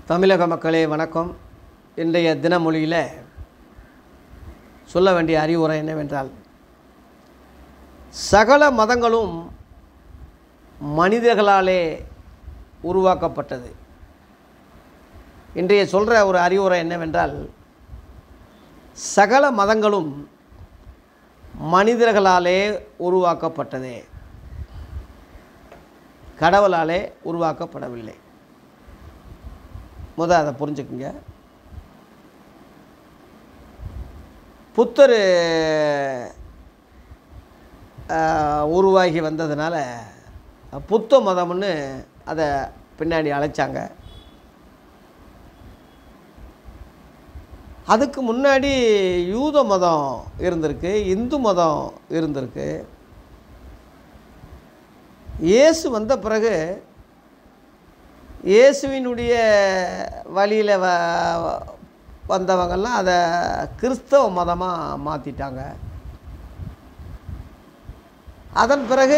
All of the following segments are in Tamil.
தமிழக மக்களே வணக்கம் இன்றைய தினமொழியில் சொல்ல வேண்டிய அறிவுரை என்னவென்றால் சகல மதங்களும் மனிதர்களாலே உருவாக்கப்பட்டது இன்றைய சொல்கிற ஒரு அறிவுரை என்னவென்றால் சகல மதங்களும் மனிதர்களாலே உருவாக்கப்பட்டதே கடவுளாலே உருவாக்கப்படவில்லை முத அதை புரிஞ்சுக்குங்க புத்தர் ஆஹ், உருவாகி வந்ததுனால புத்த மதம்னு அதை பின்னாடி அழைச்சாங்க அதுக்கு முன்னாடி யூத மதம் இருந்திருக்கு இந்து மதம் இருந்திருக்கு இயேசு வந்த பிறகு இயேசுவினுடைய வழியில் வ வந்தவங்கெல்லாம் அதை கிறிஸ்தவ மதமாக மாற்றிட்டாங்க அதன் பிறகு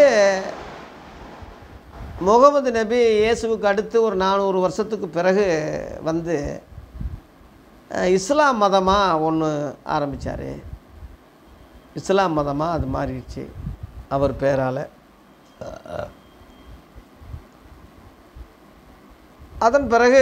முகமது நபி இயேசுவுக்கு அடுத்து ஒரு நானூறு வருஷத்துக்கு பிறகு வந்து அஹ், இஸ்லாம் மதமாக ஒன்று ஆரம்பித்தார் இஸ்லாம் மதமாக அது மாறிடுச்சு அவர் பேரால் அதன் பிறகு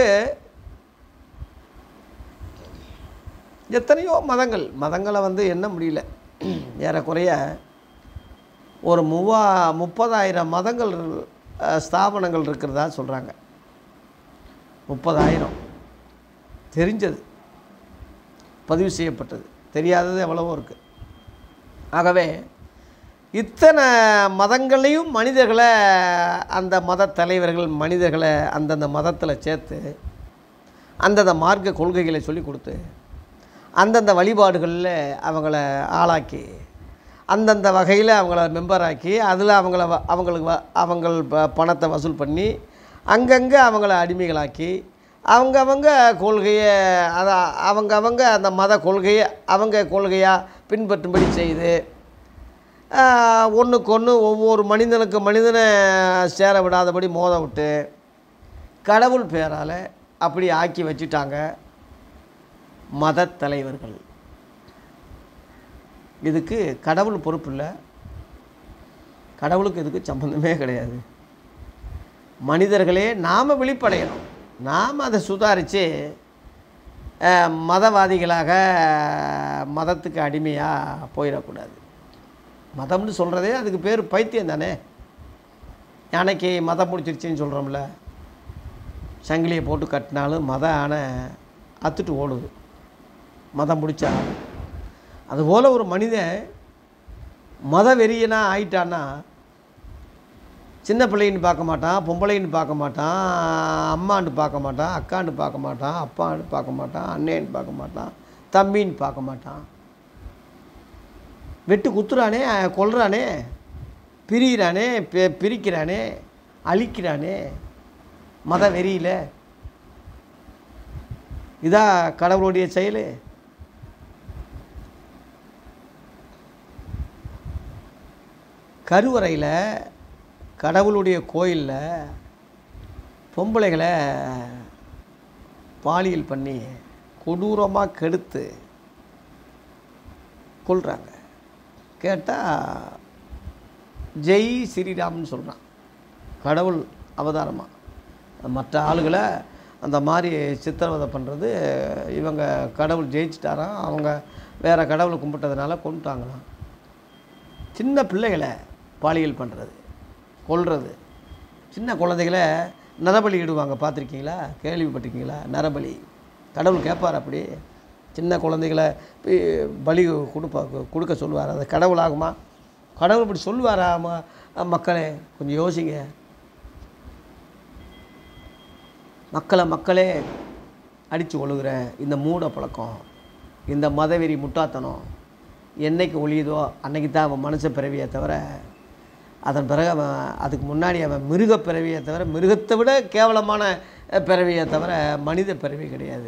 எத்தனையோ மதங்கள் மதங்களை வந்து எண்ண முடியல ஏறக்குறைய ஒரு மூவா முப்பதாயிரம் மதங்கள் அஹ், ஸ்தாபனங்கள் இருக்கிறதா சொல்கிறாங்க முப்பதாயிரம் தெரிஞ்சது பதிவு செய்யப்பட்டது தெரியாதது எவ்வளவோ இருக்குது ஆகவே இத்தனை மதங்களையும் மனிதர்களை அந்த மத தலைவர்கள் மனிதர்களை அந்தந்த மதத்தில் சேர்த்து அந்தந்த மார்க்க கொள்கைகளை சொல்லி கொடுத்து அந்தந்த வழிபாடுகளில் அவங்கள ஆளாக்கி அந்தந்த வகையில் அவங்கள மெம்பராக்கி அதில் அவங்கள வ- அவங்களுக்கு வ- அவங்கள் ப- பணத்தை வசூல் பண்ணி அங்கங்கே அவங்கள அடிமைகளாக்கி அவங்கவங்க கொள்கையை அதை அவங்கவங்க அந்த மத கொள்கையை அவங்க கொள்கையாக பின்பற்றும்படி செய்து ஒன்றுக்கு ஒன்று ஒவ்வொரு மனிதனுக்கு மனிதனை சேர விடாதபடி மோத விட்டு கடவுள் பேரால் அப்படி ஆக்கி வச்சுட்டாங்க மத தலைவர்கள் இதுக்கு கடவுள் பொறுப்பு இல்லை கடவுளுக்கு இதுக்கு சம்பந்தமே கிடையாது மனிதர்களே நாம் விழிப்படையணும் நாம் அதை சுதாரித்து மதவாதிகளாக மதத்துக்கு அடிமையாக போயிடக்கூடாது மதம்னு சொல்கிறதே அதுக்கு பேர் பைத்தியம் தானே யானைக்கு மதம் பிடிச்சிருச்சின்னு சொல்கிறோம்ல சங்கிலியை போட்டு கட்டினாலும் மத ஆனை அத்துட்டு ஓடுது மதம் பிடிச்சா அதுபோல் ஒரு மனிதன் மத வெறியனா ஆயிட்டான்னா சின்ன பிள்ளைன்னு பார்க்க மாட்டான் பொம்பளைன்னு பார்க்க மாட்டான் அம்மான்னு பார்க்க மாட்டான் அக்கான்னு பார்க்க மாட்டான் அப்பான்னு பார்க்க மாட்டான் அண்ணேன்னு பார்க்க மாட்டான் தம்பின்னு பார்க்க மாட்டான் வெட்டு குத்துறானே கொல்றானே பிரிகிறானே பி- பிரிக்கிறானே அழிக்கிறானே மத வெறியில் இதா கடவுளுடைய செயல் கருவறையில் கடவுளுடைய கோயிலில் பொம்பளைகளை பாலியல் பண்ணி கொடூரமாக கெடுத்து கொள்கிறாங்க கேட்டால் ஜெய் ஸ்ரீராம்னு சொல்கிறான் கடவுள் அவதாரமாக மற்ற ஆளுகளை அந்த மாதிரி சித்திரவதை பண்ணுறது இவங்க கடவுள் ஜெயிச்சிட்டாராம் அவங்க வேறு கடவுளை கும்பிட்டதுனால கொண்டுட்டாங்களாம் சின்ன பிள்ளைகளை பாலியல் பண்ணுறது கொல்றது சின்ன குழந்தைகளை நரபலி இடுவாங்க பார்த்துருக்கீங்களா கேள்விப்பட்டிருக்கீங்களா நரபலி கடவுள் கேட்பார் அப்படி சின்ன குழந்தைகளை போய் பலி கொடுப்பா கொடுக்க சொல்லுவார் அது கடவுளாகுமா கடவுள் இப்படி சொல்லுவாரா ம- மக்களே கொஞ்சம் யோசிங்க மக்களை மக்களே அடித்து ஒழுகுற இந்த மூட பழக்கம் இந்த மதவெறி முட்டாத்தனம் என்னைக்கு ஒழியுதோ அன்னைக்கு தான் அவன் மனுஷ பிறவியை தவிர அதன் பிறகு அவன் அதுக்கு முன்னாடி அவன் மிருக பிறவியை தவிர மிருகத்தை விட கேவலமான அஹ், பிறவியை தவிர மனித பிறவி கிடையாது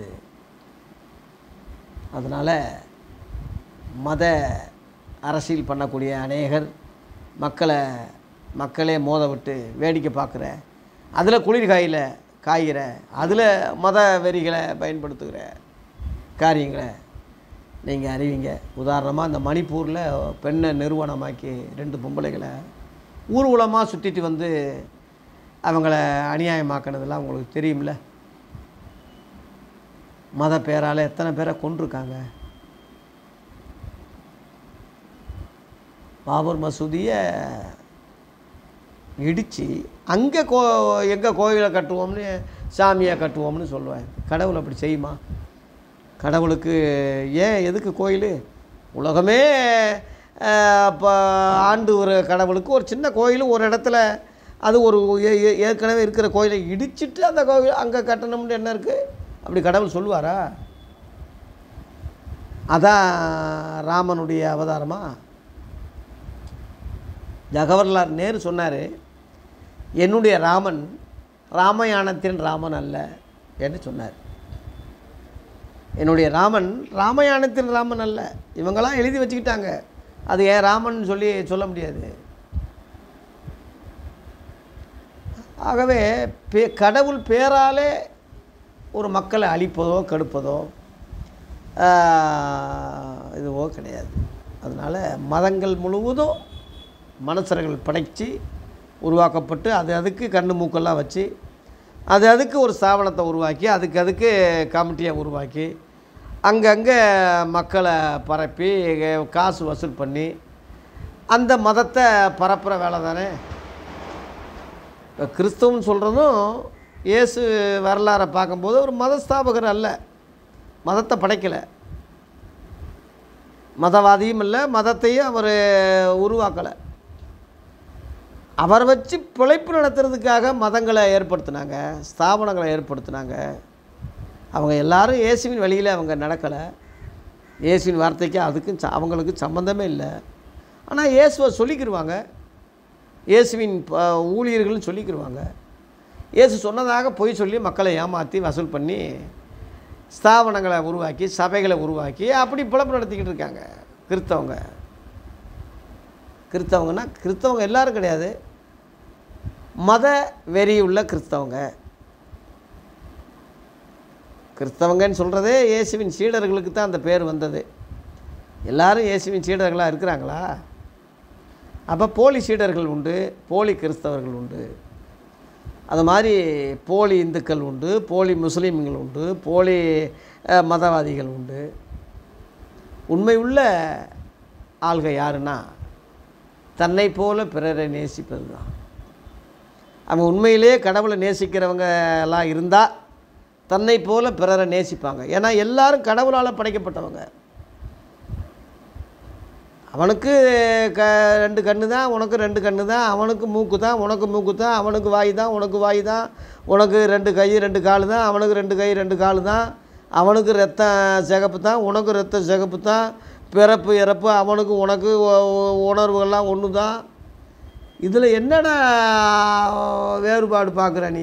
அதனால் மத அரசியல் பண்ணக்கூடிய அநேகர் மக்களை மக்களே மோத விட்டு வேடிக்கை பார்க்குற அதில் குளிர்காயில் காய்கிற அதில் மத வெறிகளை பயன்படுத்துகிற காரியங்களை நீங்கள் அறிவிங்க உதாரணமாக இந்த மணிப்பூரில் பெண்ணை நிறுவனமாக்கி ரெண்டு பொம்பளைகளை ஊர்வலமாக சுற்றிட்டு வந்து அவங்கள அநியாயமாக்கினதெல்லாம் உங்களுக்கு தெரியும்ல மத பேரால் எத்தனை பேரை கொண்டிருக்காங்க பாபர் மசூதியை இடித்து அங்கே கோ எங்கே கோயிலை கட்டுவோம்னு சாமியை கட்டுவோம்னு சொல்லுவேன் கடவுள் அப்படி செய்யுமா கடவுளுக்கு ஏன் எதுக்கு கோயில் உலகமே இப்போ ஆண்டு ஒரு கடவுளுக்கு ஒரு சின்ன கோயில் ஒரு இடத்துல அது ஒரு ஏ- ஏ- ஏற்கனவே இருக்கிற கோயிலை இடிச்சிட்டு அந்த கோயில் அங்கே கட்டணும்னு என்ன இருக்குது அப்படி கடவுள் சொல்லுவாரா அதான் ராமனுடைய அவதாரமா ஜவஹர்லால் நேரு சொன்னார் என்னுடைய ராமன் ராமயானத்தின் ராமன் அல்ல என்று சொன்னார் என்னுடைய ராமன் ராமயானத்தின் ராமன் அல்ல இவங்கெல்லாம் எழுதி வச்சுக்கிட்டாங்க அது ஏன் ராமன் சொல்லி சொல்ல முடியாது ஆகவே பே கடவுள் பேராலே ஒரு மக்களை அழிப்பதோ கெடுப்பதோ ஆஹ், இதுவோ கிடையாது அதனால் மதங்கள் முழுவதும் மனுஷர்கள் படைச்சு உருவாக்கப்பட்டு அது அதுக்கு கண்ணு மூக்கெல்லாம் வச்சு அது அதுக்கு ஒரு ஸ்தாபனத்தை உருவாக்கி அதுக்கு அதுக்கு கமிட்டியை உருவாக்கி அங்கங்கே மக்களை பரப்பி காசு வசூல் பண்ணி அந்த மதத்தை பரப்புகிற வேலை தானே இப்போ கிறிஸ்தவன் சொல்கிறதும் இயேசு வரலாறை பார்க்கும்போது ஒரு மதஸ்தாபகர் அல்ல மதத்தை படைக்கலை மதவாதியும் இல்லை மதத்தையும் அவர் உருவாக்கலை அவரை வச்சு பிழைப்பு நடத்துறதுக்காக மதங்களை ஏற்படுத்தினாங்க ஸ்தாபனங்களை ஏற்படுத்தினாங்க அவங்க எல்லாரும் இயேசுவின் வழியில் அவங்க நடக்கலை இயேசுவின் வார்த்தைக்கு அதுக்கும் ச- அவங்களுக்கு சம்மந்தமே இல்லை ஆனால் இயேசுவை சொல்லிக்கிருவாங்க இயேசுவின் ப- ஊழியர்கள்னு சொல்லிக்கிருவாங்க இயேசு சொன்னதாக பொய் சொல்லி மக்களை ஏமாற்றி வசூல் பண்ணி ஸ்தாபனங்களை உருவாக்கி சபைகளை உருவாக்கி அப்படி பிழப்பு நடத்திக்கிட்டு இருக்காங்க கிறிஸ்தவங்க கிறிஸ்தவங்கன்னா கிறிஸ்தவங்க எல்லாரும் கிடையாது மத வெறியுள்ள கிறிஸ்தவங்க கிறிஸ்தவங்கன்னு சொல்கிறதே இயேசுவின் சீடர்களுக்கு தான் அந்த பேர் வந்தது எல்லாரும் இயேசுவின் சீடர்களாக இருக்கிறாங்களா அப்போ போலி சீடர்கள் உண்டு போலி கிறிஸ்தவர்கள் உண்டு அது மாதிரி போலி இந்துக்கள் உண்டு போலி முஸ்லீம்கள் உண்டு போலி அஹ், மதவாதிகள் உண்டு உண்மை உள்ள ஆள்க யாருன்னா தன்னை போல பிறரை நேசிப்பது தான் அவங்க உண்மையிலே கடவுளை நேசிக்கிறவங்க எல்லாம் இருந்தால் தன்னை போல பிறரை நேசிப்பாங்க ஏன்னா எல்லாரும் கடவுளால் படைக்கப்பட்டவங்க அவனுக்கு க ரெண்டு கண்ணு தான் உனக்கு ரெண்டு கண்ணு தான் அவனுக்கு மூக்கு தான் உனக்கு மூக்கு தான் அவனுக்கு வாய் தான் உனக்கு வாய் தான் உனக்கு ரெண்டு கை ரெண்டு கால் தான் அவனுக்கு ரெண்டு கை ரெண்டு கால் தான் அவனுக்கு ரத்தம் சிகப்பு தான் உனக்கு ரத்தம் சிகப்பு தான் பிறப்பு இறப்பு அவனுக்கு உனக்கு உ- உ- உணர்வுகள்லாம் ஒன்று தான் இதில் என்னடா வேறுபாடு பார்க்குற நீ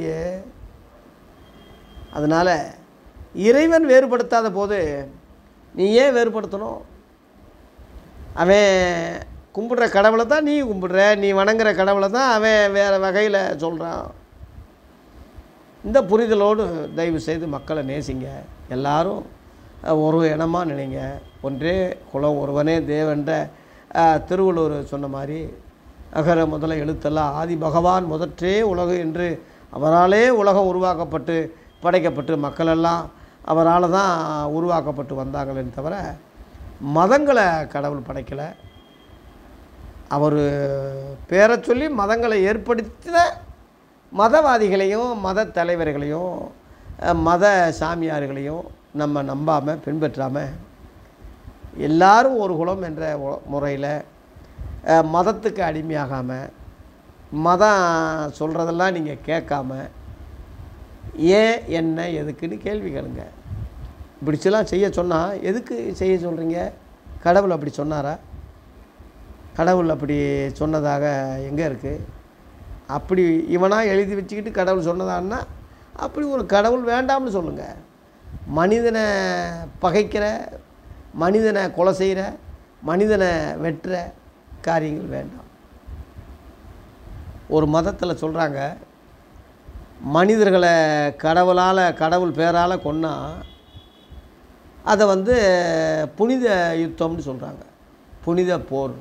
அதனால் இறைவன் வேறுபடுத்தாத போது நீ ஏன் வேறுபடுத்தணும் அவன் கும்பிடுற கடவுளை தான் நீ கும்பிடுற நீ வணங்குற கடவுளை தான் அவன் வேறு வகையில் சொல்கிறான் இந்த புரிதலோடு தயவு செய்து மக்களை நேசிங்க எல்லாரும் அஹ், ஒரு இனமாக நினைங்க ஒன்றே குலம் ஒருவனே தேவன்ற அஹ், திருவள்ளுவர் சொன்ன மாதிரி அகர முதல எழுத்தெல்லாம் ஆதி பகவான் முதற்றே உலகு என்று அவராலே உலகம் உருவாக்கப்பட்டு படைக்கப்பட்டு மக்களெல்லாம் அவரால் தான் உருவாக்கப்பட்டு வந்தாங்களே தவிர மதங்களை கடவுள் படைக்கலை அவர் பேரை சொல்லி மதங்களை ஏற்படுத்தின மதவாதிகளையும் மத தலைவர்களையும் அஹ், மத சாமியார்களையும் நம்ம நம்பாமல் பின்பற்றாமல் எல்லாரும் ஒரு குலம் என்ற முறையில் மதத்துக்கு அடிமையாகாமல் மதம் சொல்கிறதெல்லாம் நீங்கள் கேட்காம ஏன் என்ன எதுக்குன்னு கேள்வி கேளுங்க இப்படிச்செல்லாம் செய்ய சொன்னால் எதுக்கு செய்ய சொல்கிறீங்க கடவுள் அப்படி சொன்னாரா கடவுள் அப்படி சொன்னதாக எங்கே இருக்குது அப்படி இவனாக எழுதி வச்சுக்கிட்டு கடவுள் சொன்னதான்னா அப்படி ஒரு கடவுள் வேண்டாம்னு சொல்லுங்கள் மனிதனை பகைக்கிற மனிதனை கொலை செய்கிற மனிதனை வெட்டுற காரியங்கள் வேண்டாம் ஒரு மதத்தில் சொல்கிறாங்க மனிதர்களை கடவுளால் கடவுள் பேரால் கொன்னா அதை வந்து புனித யுத்தம்னு சொல்கிறாங்க புனித போர்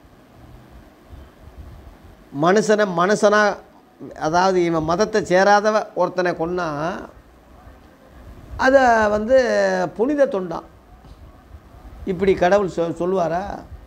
மனுஷனை மனுஷனாக அதாவது இவன் மதத்தை சேராதவ ஒருத்தனை கொன்னா அதை வந்து புனித தொண்டான் இப்படி கடவுள் சொல் சொல்லுவாரா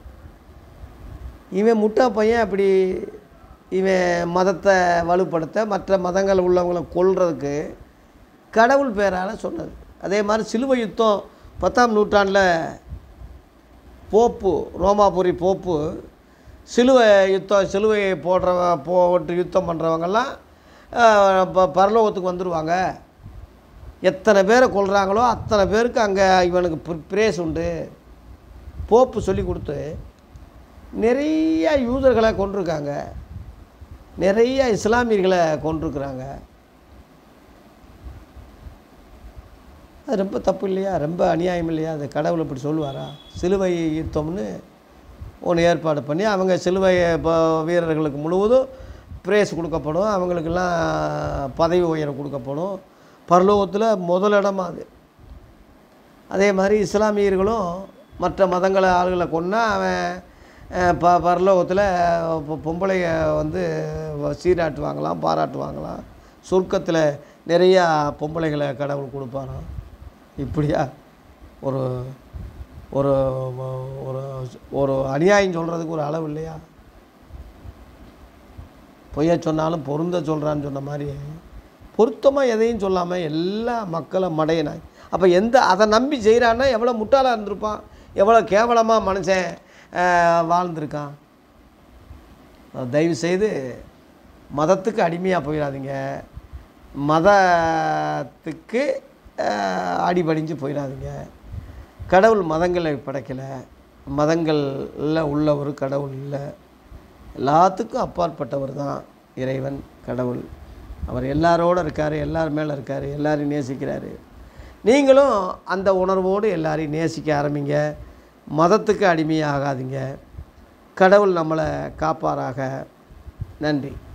இவன் முட்டா பையன் அப்படி இவன் மதத்தை வலுப்படுத்த மற்ற மதங்கள் உள்ளவங்களை கொல்றதுக்கு கடவுள் பேரால் சொன்னது அதே மாதிரி சிலுவை யுத்தம் பத்தாம் நூற்றாண்டில் போப்பு ரோமாபுரி போப்பு சிலுவை யுத்தம் சிலுவையை போடுறவ போட்டு யுத்தம் பண்ணுறவங்கெல்லாம் ப பரலோகத்துக்கு வந்துடுவாங்க எத்தனை பேரை கொல்றாங்களோ அத்தனை பேருக்கு அங்கே இவனுக்கு பிர- பிரேஸ் உண்டு போப்பு சொல்லி கொடுத்து நிறைய யூதர்களை கொண்டிருக்காங்க நிறைய இஸ்லாமியர்களை கொண்டிருக்கிறாங்க அது ரொம்ப தப்பு இல்லையா ரொம்ப அநியாயம் இல்லையா அது கடவுள் இப்படி சொல்லுவாரா சிலுவை யுத்தம்னு ஒன்று ஏற்பாடு பண்ணி அவங்க சிலுவை இப்போ வீரர்களுக்கு முழுவதும் பிரேஸ் கொடுக்கப்படும் அவங்களுக்கெல்லாம் பதவி உயரம் கொடுக்கப்படும் பரலோகத்தில் முதலிடமா அது அதே மாதிரி இஸ்லாமியர்களும் மற்ற மதங்களை ஆளுகளை கொன்னா அவன் அஹ், ப பரலோகத்தில் பொ- பொம்பளைய வந்து வ- சீராட்டுவாங்களாம் பாராட்டுவாங்களாம் சொர்க்கத்தில் நிறையா பொம்பளைகளை கடவுள் கொடுப்பாராம் இப்படியா ஒரு ஒரு ஒரு ஒரு அநியாயம் சொல்கிறதுக்கு ஒரு அளவு இல்லையா பொய்யா சொன்னாலும் பொருந்த சொல்கிறான்னு சொன்ன மாதிரி பொருத்தமாக எதையும் சொல்லாமல் எல்லா மக்களும் மடையனாய் அப்போ எந்த அதை நம்பி செய்கிறான்னா எவ்வளோ முட்டாளாக இருந்திருப்பான் எவ்வளோ கேவலமாக மனுஷன் ஆஹ், வாழ்ந்திருக்கான் தயவு செய்து மதத்துக்கு அடிமையாக போயிடாதீங்க மதத்துக்கு ஆஹ், அடிபடிஞ்சு போயிடாதீங்க கடவுள் மதங்களை படைக்கலை மதங்களில் உள்ள ஒரு கடவுள் இல்லை எல்லாத்துக்கும் அப்பாற்பட்டவர் தான் இறைவன் கடவுள் அவர் எல்லாரோடு இருக்கார் எல்லார் மேலே இருக்கார் எல்லாரையும் நேசிக்கிறாரு நீங்களும் அந்த உணர்வோடு எல்லாரையும் நேசிக்க ஆரம்பிங்க மதத்துக்கு அடிமையாகாதீங்க கடவுள் நம்மளை காப்பாராக நன்றி